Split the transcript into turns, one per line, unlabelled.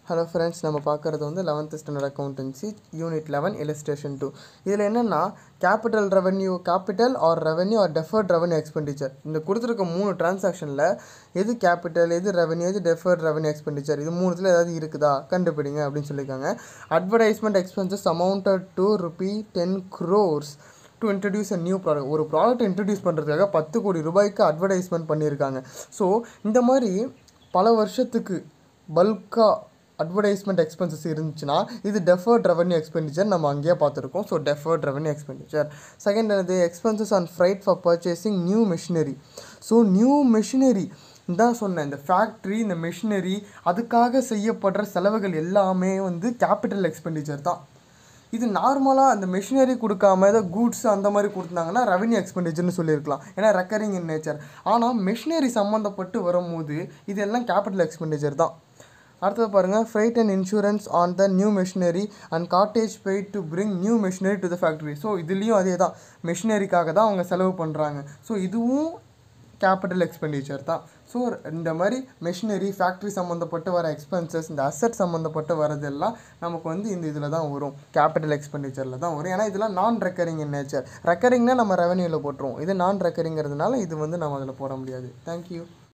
hello friends நம்ம பார்க்குறது வந்து eleventh standard accountancy unit eleven illustration two இதில் என்னென்னா capital revenue capital or revenue or deferred revenue expenditure இந்த கொடுத்துருக்க மூணு டிரான்சாக்ஷனில் எது கேபிட்டல் எது ரெவென்யூ எது டெஃபர்ட் ரெவென்யூ எக்ஸ்பெண்டிச்சர் இது மூணுத்தில் ஏதாவது இருக்குதா கண்டுபிடிங்க அப்படின்னு சொல்லியிருக்காங்க advertisement expenses amounted to rupee ten crores to introduce a new product ஒரு ப்ராடக்ட் இன்ட்ரடியூஸ் பண்ணுறதுக்காக பத்து கோடி ரூபாய்க்கு அட்வர்டைஸ்மெண்ட் பண்ணியிருக்காங்க ஸோ இந்த மாதிரி பல வருஷத்துக்கு பல்காக அட்வர்டைஸ்மெண்ட் எக்ஸ்பென்சஸ் இருந்துச்சுன்னா இது டெஃபர்ட் ரெவன்யூ எக்ஸ்பெண்டிச்சர் நம்ம அங்கேயே பார்த்துருக்கோம் so deferred revenue expenditure second என்னது expenses on freight for purchasing new machinery so new machinery தான் சொன்னேன் இந்த ஃபேக்ட்ரி இந்த மிஷினரி அதுக்காக செய்யப்படுற செலவுகள் எல்லாமே வந்து கேபிட்டல் எக்ஸ்பெண்டிச்சர் தான் இது நார்மலாக அந்த மெஷினரி கொடுக்காம ஏதோ கூட்ஸ் அந்த மாதிரி கொடுத்தாங்கன்னா ரெவன்யூ எக்ஸ்பெண்டிச்சர்னு சொல்லியிருக்கலாம் ஏன்னா ரெக்கரிங் இன் நேச்சர் ஆனால் மெஷினரி சம்மந்தப்பட்டு வரும்போது இது எல்லாம் கேபிட்டல் எக்ஸ்பெண்டிச்சர் தான் அடுத்தது பாருங்கள் freight and insurance on the new machinery and cartage paid to bring new machinery to the factory so இதுலேயும் அதே தான் மெஷினரிக்காக தான் அவங்க செலவு பண்ணுறாங்க ஸோ இதுவும் கேபிட்டல் எக்ஸ்பெண்டிச்சர் தான் ஸோ இந்த மாதிரி மெஷினரி ஃபேக்ட்ரி சம்மந்தப்பட்டு வர எக்ஸ்பென்சஸ் இந்த அசட் சம்மந்தப்பட்டு வரதெல்லாம் நமக்கு வந்து இந்த இதில் தான் வரும் கேபிட்டல் எக்ஸ்பெண்டிச்சரில் தான் வரும் ஏன்னா இதெல்லாம் நான் ரெக்கரிங் இன் நேச்சர் ரெக்கரிங்னா நம்ம ரெவன்யூவில் போட்டுருவோம் இது நான் ரெக்கரிங்கிறதுனால இது வந்து நம்ம அதில் போட முடியாது தேங்க்யூ